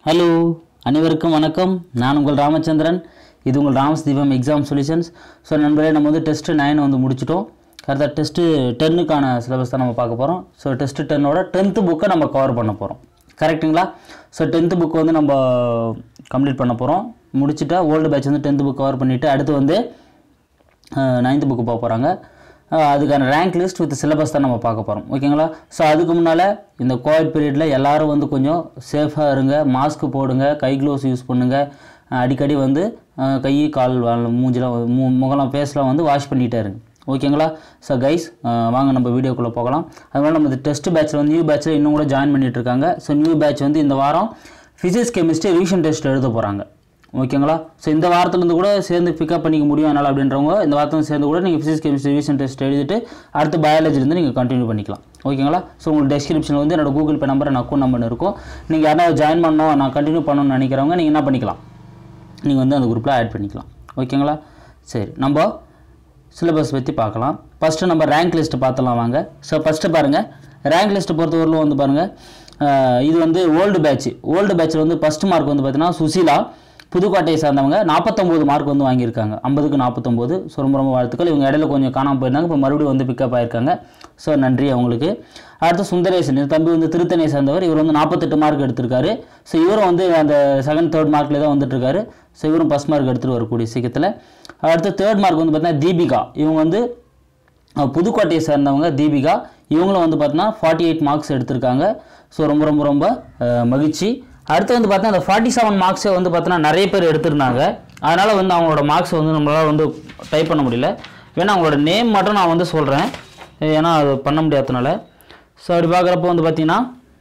hello அனைவருக்கும் வணக்கம் நான் உங்கள் ராமச்சந்திரன் இது உங்கள் ராமஸ் தீபம் எக்ஸாம் சொல்யூஷன்ஸ் ஸோ நண்பர்களே நம்ம வந்து டெஸ்ட்டு நைன் வந்து முடிச்சிட்டோம் கரெக்டாக டெஸ்ட்டு டென்னுக்கான சிலபஸ் தான் நம்ம பார்க்க போகிறோம் ஸோ டெஸ்ட்டு டென்னோட டென்த்து புக்கை நம்ம கவர் பண்ண போகிறோம் கரெக்ட்டுங்களா ஸோ டென்த்து புக் வந்து நம்ம கம்ப்ளீட் பண்ண போகிறோம் முடிச்சுட்டா ஓல்டு பேட்ச் வந்து டென்த்து புக் கவர் பண்ணிவிட்டு அடுத்து வந்து நைன்த்து புக்கு போக போகிறாங்க அதுக்கான ரேங்க் லிஸ்ட் வித் சிலபஸ் தான் நம்ம பார்க்க போகிறோம் ஓகேங்களா ஸோ அதுக்கு முன்னால் இந்த கோவிட் பீரியடில் எல்லாரும் வந்து கொஞ்சம் சேஃபாக இருங்க மாஸ்க் போடுங்க கை க்ளோஸ் யூஸ் பண்ணுங்கள் அடிக்கடி வந்து அஹ், கை கால் வா- மூஞ்சிலாம் வந்து- மூ முகலாம் ஃபேஸ்லாம் வந்து வாஷ் பண்ணிகிட்டே இருங்க ஓகேங்களா ஸோ கைஸ் வாங்க நம்ம வீடியோக்குள்ளே போகலாம் அதனால நம்ம டெஸ்ட் பேட்ச்சில் வந்து நியூ பேட்ச்சில் இன்னும் கூட ஜாயின் பண்ணிட்டு இருக்காங்க ஸோ நியூ பேட்ச் வந்து இந்த வாரம் ஃபிசிக்ஸ் கெமிஸ்ட்ரி ரிவிஷன் டெஸ்ட் எழுத போகிறாங்க ஓகேங்களா ஸோ இந்த வாரத்துலேருந்து கூட சேர்ந்து பிக்கப் பண்ணிக்க முடியும் என்னால் அப்படின்றவங்க இந்த வாரத்துல சேர்ந்து கூட நீங்கள் ஃபிசிக்ஸ் கெமிஸ்ட்ரி ரிவிஷன் டெஸ்ட் எழுதிட்டு அடுத்து பயாலஜிலேருந்து நீங்கள் கண்டினியூ பண்ணிக்கலாம் ஓகேங்களா ஸோ உங்களுக்கு டெஸ்கிரிப்ஷனில் வந்து என்னோட Google Pay number account number இருக்கும் நீங்கள் யாராவது ஜாயின் பண்ணணும் நான் கண்டினியூ பண்ணணும்னு நினைக்கிறவங்க நீங்கள் என்ன பண்ணிக்கலாம் நீங்கள் வந்து அந்த குரூப்பில் ஆட் பண்ணிக்கலாம் ஓகேங்களா சரி நம்ம சிலபஸ் பற்றி பார்க்கலாம் ஃபஸ்ட்டு நம்ம ரேங்க் லிஸ்ட்டு பார்த்துலாம் வாங்க ஸோ ஃபஸ்ட்டு பாருங்கள் ரேங்க் லிஸ்ட்டு பொறுத்தவரையிலும் வந்து பாருங்கள் அஹ், இது வந்து ஓல்டு பேட்ச் ஓல்டு பேட்சில் வந்து ஃபஸ்ட் மார்க் வந்து பார்த்தீங்கன்னா சுசீலா புதுக்கோட்டையை சார்ந்தவங்க நாற்பத்தொம்போது மார்க் வந்து வாங்கியிருக்காங்க ஐம்பதுக்கு நாற்பத்தொம்போது ஸோ ரொம்ப ரொம்ப வாழ்த்துக்கள் இவங்க இடையில கொஞ்சம் காணாமல் போயிருந்தாங்க இப்போ மறுபடியும் வந்து பிக்கப் ஆயிருக்காங்க ஸோ நன்றி அவங்களுக்கு அடுத்து சுந்தரேசன் இது தம்பி வந்து திருத்தணியை சார்ந்தவர் இவர் வந்து நாற்பத்தெட்டு மார்க் எடுத்திருக்காரு ஸோ இவரும் வந்து அந்த செகண்ட் தேர்ட் மார்க்கில் தான் வந்துட்டு இருக்காரு ஸோ இவரும் ஃபஸ்ட் மார்க் எடுத்துகிட்டு வரக்கூடிய சீக்கிரத்தில் அடுத்து தேர்ட் மார்க் வந்து பார்த்தீங்கன்னா தீபிகா இவங்க வந்து அஹ், புதுக்கோட்டையை சேர்ந்தவங்க தீபிகா இவங்களும் வந்து பார்த்தீங்கன்னா ஃபார்ட்டி எயிட் மார்க்ஸ் எடுத்திருக்காங்க ஸோ ரொம்ப ரொம்ப ரொம்ப அஹ், மகிழ்ச்சி அடுத்து வந்து பார்த்தீங்கன்னா அந்த ஃபார்ட்டி செவன் மார்க்ஸே வந்து பார்த்தீங்கன்னா நிறைய பேர் எடுத்திருந்தாங்க அதனால் வந்து அவங்களோட மார்க்ஸ் வந்து நம்மளால் வந்து டைப் பண்ண முடியல வேணா அவங்களோட நேம் மட்டும் நான் வந்து சொல்கிறேன் ஏன்னா அது பண்ண முடியாததுனால ஸோ அப்படி பார்க்குறப்போ வந்து பார்த்தீங்கன்னா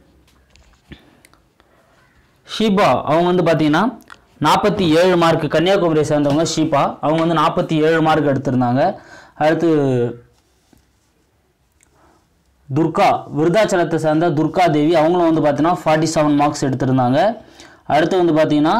ஷீபா அவங்க வந்து பார்த்தீங்கன்னா நாற்பத்தி ஏழு மார்க் கன்னியாகுமரியை சேர்ந்தவங்க ஷீபா அவங்க வந்து நாற்பத்தி ஏழு மார்க் எடுத்திருந்தாங்க அடுத்து துர்கா விருதாச்சலத்தை சேர்ந்த துர்கா தேவி அவங்களும் வந்து பார்த்தீங்கன்னா ஃபார்ட்டி செவன் மார்க்ஸ் எடுத்திருந்தாங்க அடுத்து வந்து பார்த்தீங்கன்னா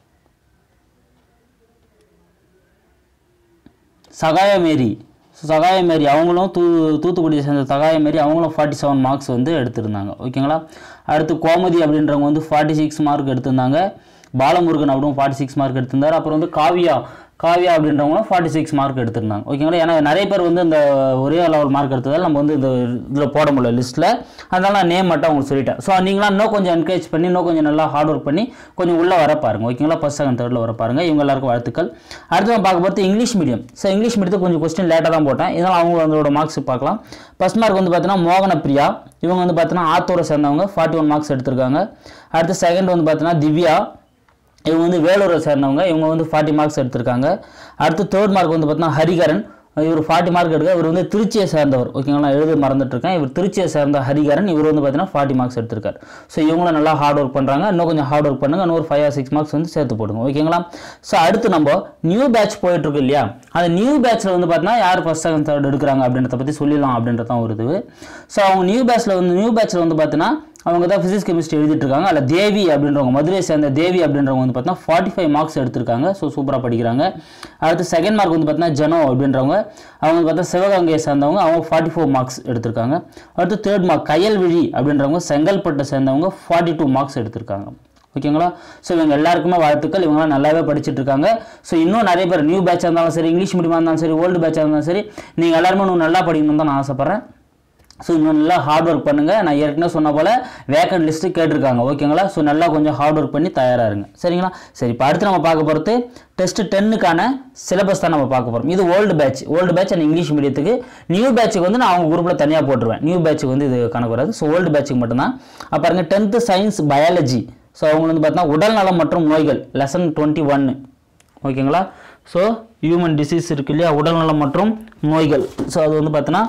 சகாய மேரி சகாய மேரி அவங்களும் தூ தூத்துக்குடியை சேர்ந்த சகாய மேரி அவங்களும் ஃபார்ட்டி செவன் மார்க்ஸ் வந்து எடுத்திருந்தாங்க ஓகேங்களா அடுத்து கோமதி அப்படின்றவங்க வந்து ஃபார்ட்டி சிக்ஸ் மார்க் எடுத்திருந்தாங்க பாலமுருகன் அப்படியும் ஃபார்ட்டி சிக்ஸ் மார்க் எடுத்திருந்தார் அப்புறம் வந்து காவியா காவியா அப்படின்றவங்களும் ஃபார்ட்டி சிக்ஸ் மார்க் எடுத்திருந்தாங்க ஓகேங்களா ஏன்னா நிறைய பேர் வந்து இந்த ஒரே லெவல் மார்க் எடுத்ததால் நம்ம வந்து இந்த இதில் போட முடியல லிஸ்ட்டில் அதனால நான் நேம் மட்டும் உங்களுக்கு சொல்லிட்டேன் ஸோ நீங்களாம் இன்னும் கொஞ்சம் என்கரேஜ் பண்ணி இன்னும் கொஞ்சம் நல்லா ஹார்ட் ஒர்க் பண்ணி கொஞ்சம் உள்ளே வர பாருங்க ஓகேங்களா ஃபஸ்ட் செகண்ட் தேர்டில் வர பாருங்க இவங்க எல்லாருக்கும் வாழ்த்துக்கள் அடுத்து நம்ம பார்க்க போகிறது இங்கிலீஷ் மீடியம் ஸோ இங்கிலீஷ் மீடியத்துக்கு கொஞ்சம் கொஸ்டின் லேட்டாக தான் போட்டேன் இதனால் அவங்க அவங்களோட மார்க்ஸ் பார்க்கலாம் ஃபர்ஸ்ட் மார்க் வந்து பார்த்தீங்கன்னா மோகன பிரியா இவங்க வந்து பார்த்தீங்கன்னா ஆத்தூரை சேர்ந்தவங்க ஃபார்ட்டி ஒன் மார்க்ஸ் எடுத்திருக்காங்க அடுத்து செகண்ட் வந்து பார்த்தீங்கன்னா திவ்யா இவங்க வந்து வேலூரை சேர்ந்தவங்க இவங்க வந்து ஃபார்ட்டி மார்க்ஸ் எடுத்திருக்காங்க அடுத்து தேர்ட் மார்க் வந்து பார்த்தீங்கன்னா ஹரிகரன் இவர் ஃபார்ட்டி மார்க் எடுக்க இவர் வந்து திருச்சியை சேர்ந்தவர் ஓகேங்களா நான் எழுத மறந்துட்டு இருக்கேன் இவர் திருச்சியை சேர்ந்த ஹரிகரன் இவர் வந்து பார்த்தீங்கன்னா ஃபார்ட்டி மார்க்ஸ் எடுத்திருக்காரு ஸோ இவங்களும் நல்லா ஹார்ட் ஒர்க் பண்ணுறாங்க இன்னும் கொஞ்சம் ஹார்ட் ஒர்க் பண்ணுங்க இன்னும் ஒரு ஃபைவ் ஆர் சிக்ஸ் மார்க்ஸ் வந்து சேர்த்து போடுங்க ஓகேங்களா ஸோ அடுத்து நம்ம நியூ பேட்ச் போயிட்டு இருக்கு இல்லையா அந்த நியூ பேட்ச்சில் வந்து பார்த்தீங்கன்னா யார் ஃபர்ஸ்ட் செகண்ட் தேர்ட் எடுக்கிறாங்க அப்படின்றத பற்றி சொல்லிடலாம் அப்படின்றது தான் ஒரு இது ஸோ அவங்க நியூ பேட்ச்சில் வந்து நியூ பேட்ச்சில் வந்து பார்த்தீங்கன்னா அவங்க தான் ஃபிசிக்ஸ் கெமிஸ்ட்ரி எழுதிட்டு இருக்காங்க அதில் தேவி அப்படின்றவங்க மதுரையை சேர்ந்த தேவி அப்படின்றவங்க வந்து பார்த்தீங்கன்னா ஃபார்ட்டி ஃபைவ் மார்க்ஸ் எடுத்திருக்காங்க ஸோ சூப்பராக படிக்கிறாங்க அடுத்து செகண்ட் மார்க் வந்து பார்த்தீங்கன்னா ஜெனோ அப்படின்றவங்க அவங்க வந்து பார்த்தா சிவகங்கையை சேர்ந்தவங்க அவங்க ஃபார்ட்டி ஃபோர் மார்க்ஸ் எடுத்திருக்காங்க அடுத்து தேர்ட் மார்க் கயல்விழி அப்படின்றவங்க செங்கல்பட்டை சேர்ந்தவங்க ஃபார்ட்டி டூ மார்க்ஸ் எடுத்திருக்காங்க ஓகேங்களா ஸோ இவங்க எல்லாருக்குமே வாழ்த்துக்கள் இவங்களாம் நல்லாவே படிச்சுட்டு இருக்காங்க ஸோ இன்னும் நிறைய பேர் நியூ பேட்சாக இருந்தாலும் சரி இங்கிலீஷ் மீடியமாக இருந்தாலும் சரி ஓல்டு பேட்சாக இருந்தாலும் சரி நீங்கள் எல்லாருமே இன்னும் நல்லா படிக்கணும்னு தான் நான் ஆசைப்பட்றேன் ஸோ இன்னும் நல்லா ஹார்ட் ஒர்க் பண்ணுங்கள் நான் ஏற்கனவே சொன்ன போல் வேக்கன்ட் லிஸ்ட்டு கேட்டிருக்காங்க ஓகேங்களா ஸோ நல்லா கொஞ்சம் ஹார்ட் ஒர்க் பண்ணி தயாராக இருங்க சரிங்களா சரி இப்போ அடுத்து நம்ம பார்க்க போகிறது டெஸ்ட் டென்னுக்கான சிலபஸ் தான் நம்ம பார்க்க போகிறோம் இது old batch old batch and English மீடியத்துக்கு நியூ பேட்சுக்கு வந்து நான் அவங்க குரூப்பில் தனியாக போட்டுருவேன் நியூ பேட்சுக்கு வந்து இது கணக்கு வராது ஸோ ஓல்டு பேட்சுக்கு மட்டும்தான் அப்போ பாருங்க டென்த்து சயின்ஸ் பயாலஜி ஸோ அவங்க வந்து பார்த்தீங்கன்னா உடல்நலம் மற்றும் நோய்கள் லெசன் டுவெண்ட்டி ஒன்று ஓகேங்களா ஸோ ஹியூமன் டிசீஸ் இருக்கு இல்லையா உடல்நலம் மற்றும் நோய்கள் ஸோ அது வந்து பார்த்தீங்கன்னா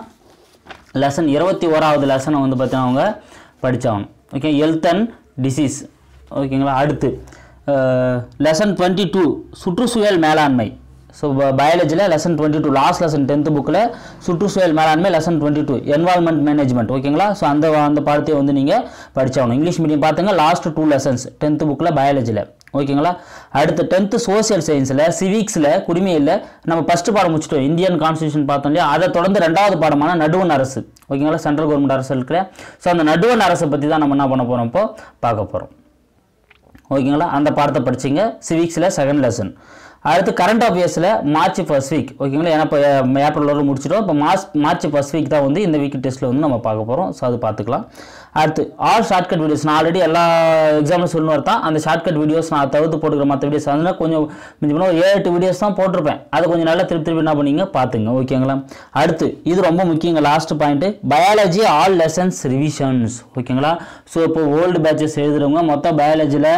லெசன் இருபத்தி ஓராவது லெசனை வந்து பார்த்தீங்கன்னா அவங்க படித்தாகணும் ஓகே ஹெல்த் அண்ட் டிசீஸ் ஓகேங்களா அடுத்து லெசன் டுவெண்ட்டி டூ சுற்றுச்சூழல் மேலாண்மை ஸோ பயாலஜியில் lesson twenty two last lesson tenth புக்கில் சுற்றுச்சூழல் மேலாண்மை lesson twenty two environment management ஓகேங்களா ஸோ அந்த அந்த பாடத்தை வந்து நீங்கள் படிச்சாகணும் இங்கிலீஷ் மீடியம் பார்த்துங்க லாஸ்ட் டூ லெசன்ஸ் டென்த்து புக்கில் பயாலஜியில் ஓகேங்களா அடுத்து டென்த்து சோசியல் சயின்ஸில் சிவிக்ஸில் குடிமையில் நம்ம ஃபஸ்ட்டு பாடம் முடிச்சிட்டோம் இந்தியன் கான்ஸ்டியூஷன் பார்த்தோம் இல்லையா அதை தொடர்ந்து ரெண்டாவது பாடமான நடுவண் அரசு ஓகேங்களா சென்ட்ரல் கவர்மெண்ட் அரசு இருக்கிற ஸோ அந்த நடுவண் அரசை பற்றி தான் நம்ம என்ன பண்ண போகிறோம் இப்போ பார்க்க போகிறோம் ஓகேங்களா அந்த பாடத்தை படிச்சிங்க சிவிக்ஸில் செகண்ட் லெசன் அடுத்து கரண்ட் அஃபேர்ஸில் மார்ச் ஃபர்ஸ்ட் வீக் ஓகேங்களா ஏன்னா இப்போ ஏப்ரல் வரை முடிச்சிட்டோம் இப்போ மார்ச் மார்ச் ஃபர்ஸ்ட் வீக் தான் வந்து இந்த வீக் டெஸ்ட்டில் வந்து நம்ம பார்க்க போகிறோம் ஸோ அது பார்த்துக்கலாம் அடுத்து ஆல் ஷார்ட்கட் வீடியோஸ் நான் ஆல்ரெடி எல்லா எக்ஸாம்பிள் சொல்லணும் தான் அந்த ஷார்ட்கட் வீடியோஸ் நான் தவிர்த்து போட்டுக்கிற மற்ற வீடியோஸ் அதனால் கொஞ்சம் மிஞ்சி போனால் ஒரு ஏழு எட்டு வீடியோஸ் தான் போட்டிருப்பேன் அதை கொஞ்சம் நல்லா திருப்பி திருப்பி என்ன பண்ணீங்க பார்த்துங்க ஓகேங்களா அடுத்து இது ரொம்ப முக்கியங்க last point biology all lessons revisions ஓகேங்களா ஸோ இப்போ ஓல்டு பேட்சஸ் எழுதுறவங்க மொத்தம் பயாலஜியில்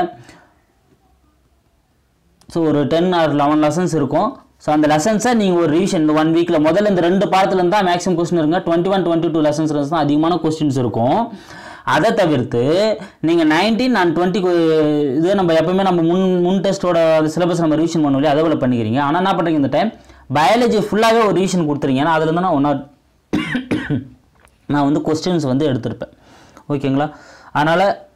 ஸோ ஒரு டென் ஆர் லெவன் லெசன்ஸ் இருக்கும் ஸோ அந்த லெசன்ஸை நீங்கள் ஒரு ரிவிஷன் இந்த ஒன் வீக்கில் முதல்ல இந்த ரெண்டு பாடத்துலேருந்து தான் மேக்ஸிமம் கொஸ்டின் இருங்க twenty one twenty two lessons தான் அதிகமான கொஸ்டின்ஸ் இருக்கும் அதை தவிர்த்து நீங்கள் நைன்டீன் அண்ட் டுவெண்ட்டி இது நம்ம எப்பவுமே நம்ம முன் முன் டெஸ்ட்டோட சிலபஸ் நம்ம ரிவிஷன் பண்ணுவோம் இல்லையா அதை போல் பண்ணிக்கிறீங்க ஆனால் என்ன பண்ணுறீங்க இந்த டைம் பயாலஜி ஃபுல்லாகவே ஒரு ரிவிஷன் கொடுத்துறீங்க ஏன்னா அதுலேருந்து நான் ஒன் ஆர் நான் வந்து கொஸ்டின்ஸ் வந்து எடுத்திருப்பேன் ஓகேங்களா அதனால்